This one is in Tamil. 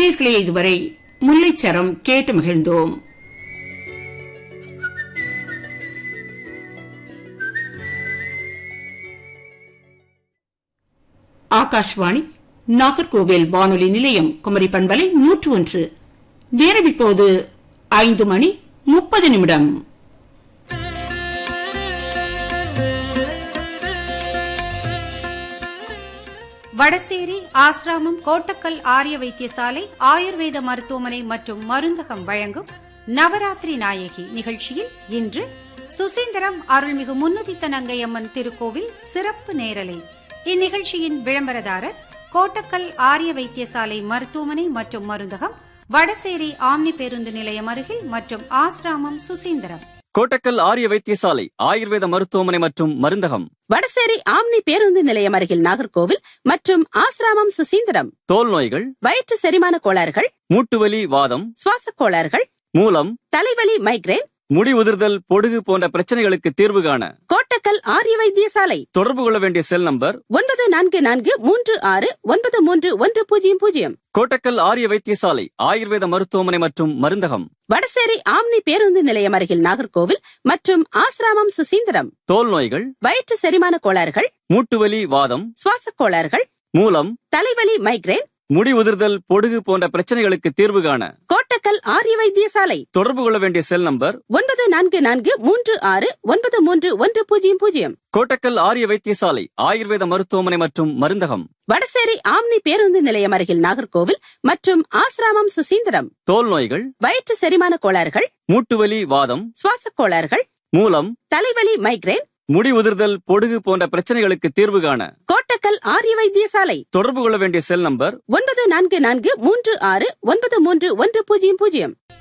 நேர்களே இதுவரை முல்லைச்சரம் கேட்டு மகிழ்ந்தோம் ஆகாஷ்வாணி நாகர்கோவில் வானொலி நிலையம் குமரி பண்பலை நூற்று ஒன்று நேரம் இப்போது ஐந்து மணி முப்பது நிமிடம் வடசேரி ஆசிராமம் கோட்டக்கல் ஆரிய வைத்தியசாலை ஆயுர்வேத மருத்துவமனை மற்றும் மருந்தகம் வழங்கும் நவராத்திரி நாயகி நிகழ்ச்சியில் இன்று சுசீந்திரம் அருள்மிகு முன்னுதித்த நங்கையம்மன் திருக்கோவில் சிறப்பு நேரலை இந்நிகழ்ச்சியின் விளம்பரதாரர் கோட்டக்கல் ஆரிய வைத்தியசாலை மருத்துவமனை மற்றும் மருந்தகம் வடசேரி ஆம்னி பேருந்து நிலையம் அருகில் மற்றும் ஆசிராமம் சுசீந்திரம் கோட்டக்கல் ஆரிய வைத்தியசாலை ஆயுர்வேத மருத்துவமனை மற்றும் மருந்தகம் வடசேரி ஆம்னி பேருந்து நிலையம் அருகில் நாகர்கோவில் மற்றும் ஆசிராமம் சுசீந்திரம் தோல் நோய்கள் வயிற்று செரிமான கோளாறுகள் மூட்டுவலி வாதம் சுவாச கோளாறுகள் மூலம் தலைவலி மைக்ரேன் முடி உதிர்தல் பொடுகு போன்ற பிரச்சனைகளுக்கு தீர்வு காண கோட்டக்கல் ஆரிய வைத்தியசாலை தொடர்பு கொள்ள வேண்டிய செல் நம்பர் ஒன்பது நான்கு நான்கு மூன்று ஆறு ஒன்பது மூன்று ஒன்று பூஜ்ஜியம் பூஜ்ஜியம் கோட்டக்கல் ஆரிய வைத்தியசாலை ஆயுர்வேத மருத்துவமனை மற்றும் மருந்தகம் வடசேரி ஆம்னி பேருந்து நிலையம் அருகில் நாகர்கோவில் மற்றும் ஆசிராமம் சுசீந்திரம் தோல் நோய்கள் வயிற்று செரிமான கோளாறுகள் மூட்டுவலி வாதம் சுவாச கோளாறுகள் மூலம் தலைவலி மைக்ரேன் முடி உதிர்தல் பொடுகு போன்ற பிரச்சனைகளுக்கு தீர்வு காண கோட்டக்கல் ஆரிய வைத்தியசாலை தொடர்பு கொள்ள வேண்டிய செல் நம்பர் ஒன்பது நான்கு நான்கு மூன்று ஆறு ஒன்பது மூன்று ஒன்று பூஜ்ஜியம் பூஜ்ஜியம் கோட்டக்கல் ஆரிய வைத்தியசாலை ஆயுர்வேத மருத்துவமனை மற்றும் மருந்தகம் வடசேரி ஆம்னி பேருந்து நிலையம் அருகில் நாகர்கோவில் மற்றும் ஆசிராமம் சுசீந்திரம் தோல் நோய்கள் வயிற்று செரிமான கோளாறுகள் மூட்டுவலி வாதம் சுவாச கோளாறுகள் மூலம் தலைவலி மைக்ரேன் முடி உதிர்தல் பொடுகு போன்ற பிரச்சனைகளுக்கு தீர்வு காண கோட்டக்கல் ஆரிய வைத்தியசாலை தொடர்பு கொள்ள வேண்டிய செல் நம்பர் ஒன்பது நான்கு நான்கு மூன்று ஆறு ஒன்பது மூன்று ஒன்று பூஜ்ஜியம் பூஜ்ஜியம்